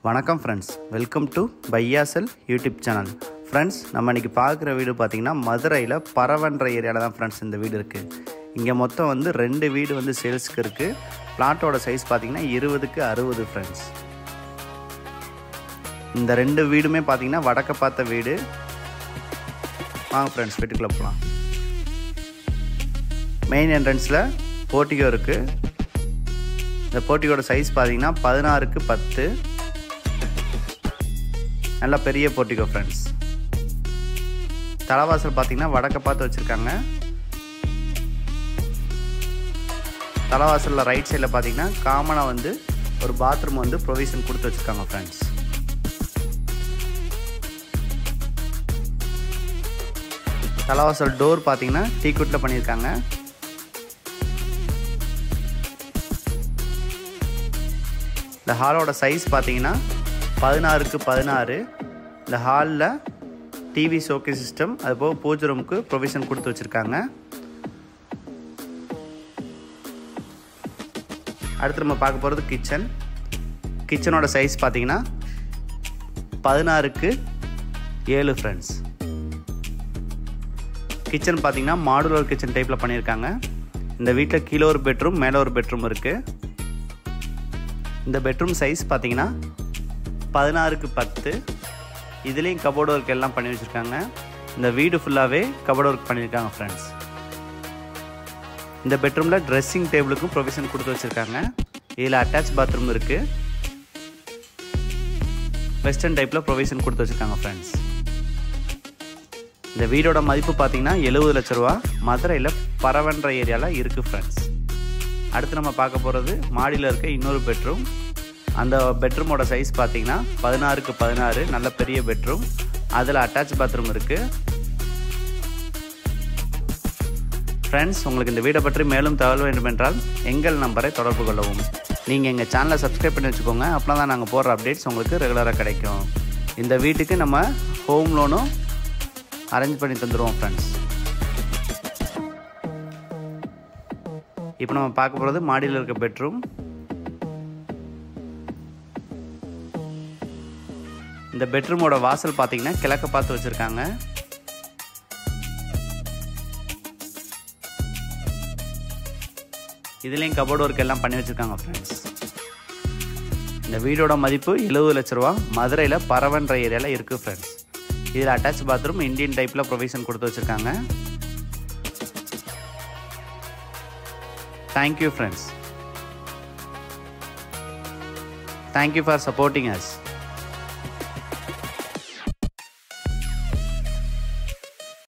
வணக்கம் friends welcome to பையாசல் YouTube channel friends நம்ம இன்றைக்கி பார்க்குற வீடு பார்த்திங்கன்னா மதுரையில் பரவன்ற ஏரியாவில் தான் ஃப்ரெண்ட்ஸ் இந்த வீடு இருக்குது இங்கே மொத்தம் வந்து ரெண்டு வீடு வந்து சேல்ஸ்க்கு இருக்குது பிளாட்டோட சைஸ் பார்த்திங்கன்னா இருபதுக்கு அறுபது ஃப்ரெண்ட்ஸ் இந்த ரெண்டு வீடுமே பார்த்திங்கன்னா வடக்க பார்த்த வீடு வாங்க ஃப்ரெண்ட்ஸ் வீட்டுக்குள்ளே போகலாம் மெயின் என்ட்ரன்ஸில் போர்ட்டிகோ இருக்குது இந்த போர்ட்டிகோட சைஸ் பார்த்தீங்கன்னா பதினாறுக்கு பத்து நல்ல பெரிய போர்ட்டிகோ ஃப்ரெண்ட்ஸ் தலைவாசல் பார்த்தீங்கன்னா வடக்க பார்த்து வச்சுருக்காங்க தலைவாசலில் ரைட் சைடில் பார்த்தீங்கன்னா காமனாக வந்து ஒரு பாத்ரூம் வந்து ப்ரொவிஷன் கொடுத்து வச்சுருக்காங்க ஃப்ரெண்ட்ஸ் தலைவாசல் டோர் பார்த்தீங்கன்னா டீக்குட்டில் பண்ணியிருக்காங்க இந்த ஹாலோட சைஸ் பார்த்தீங்கன்னா பதினாறுக்கு பதினாறு இந்த ஹாலில் டிவி ஷோகே சிஸ்டம் அதுபோக பூஜை ரூமுக்கு ப்ரொவிஷன் கொடுத்து வச்சுருக்காங்க அடுத்து நம்ம பார்க்க போகிறது கிச்சன் கிச்சனோட சைஸ் பார்த்தீங்கன்னா பதினாறுக்கு ஏழு ஃப்ரெண்ட்ஸ் கிச்சன் பார்த்தீங்கன்னா மாடுலர் கிச்சன் டைப்பில் பண்ணியிருக்காங்க இந்த வீட்டில் கீழே ஒரு பெட்ரூம் மேலே ஒரு பெட்ரூம் இருக்குது இந்த பெட்ரூம் சைஸ் பார்த்தீங்கன்னா பதினாறுக்கு பத்து இதுலேயும் கபோர்டு ஒர்க் எல்லாம் பண்ணி வச்சுருக்காங்க இந்த வீடு ஃபுல்லாகவே கபோர்டு ஒர்க் பண்ணியிருக்காங்க ஃப்ரெண்ட்ஸ் இந்த பெட்ரூமில் ட்ரெஸ்ஸிங் டேபிளுக்கும் ப்ரொவிஷன் கொடுத்து வச்சுருக்காங்க இதில் அட்டாச் பாத்ரூம் இருக்குது வெஸ்டர்ன் டைப்பில் ப்ரொவிஷன் கொடுத்து வச்சுருக்காங்க ஃப்ரெண்ட்ஸ் இந்த வீடோட மதிப்பு பார்த்தீங்கன்னா எழுபது லட்ச ரூபா மதுரையில் பரவன்ற ஏரியாவில் இருக்குது ஃப்ரெண்ட்ஸ் அடுத்து நம்ம பார்க்க போகிறது மாடியில் இருக்க இன்னொரு பெட்ரூம் அந்த பெட்ரூமோட சைஸ் பார்த்தீங்கன்னா பதினாறுக்கு பதினாறு நல்ல பெரிய பெட்ரூம் அதில் அட்டாச் பாத்ரூம் இருக்குது ஃப்ரெண்ட்ஸ் உங்களுக்கு இந்த வீடை பற்றி மேலும் தகவல் வேண்டுமென்றால் எங்கள் நம்பரை தொடர்பு கொள்ளவும் நீங்கள் எங்கள் சேனலை சப்ஸ்கிரைப் பண்ணி வச்சுக்கோங்க அப்படின்னா தான் நாங்கள் போடுற அப்டேட்ஸ் உங்களுக்கு ரெகுலராக கிடைக்கும் இந்த வீட்டுக்கு நம்ம ஹோம் லோனும் அரேஞ்ச் பண்ணி தந்துடுவோம் ஃப்ரெண்ட்ஸ் இப்போ நம்ம பார்க்க போகிறது மாடியில் இருக்க பெட்ரூம் இந்த பெட்ரூமோட வாசல் பார்த்தீங்கன்னா கிழக்க பார்த்து வச்சுருக்காங்க இதுலேயும் கபோர்டு ஒர்க் எல்லாம் பண்ணி வச்சுருக்காங்க ஃப்ரெண்ட்ஸ் இந்த வீடோட மதிப்பு எழுபது லட்ச ரூபா மதுரையில் பரவன்ற ஏரியாவில் இருக்குது ஃப்ரெண்ட்ஸ் இதில் அட்டாச் பாத்ரூம் இந்தியன் டைப்பில் ப்ரொவிஷன் கொடுத்து வச்சுருக்காங்க Thank you, friends. Thank you for supporting us.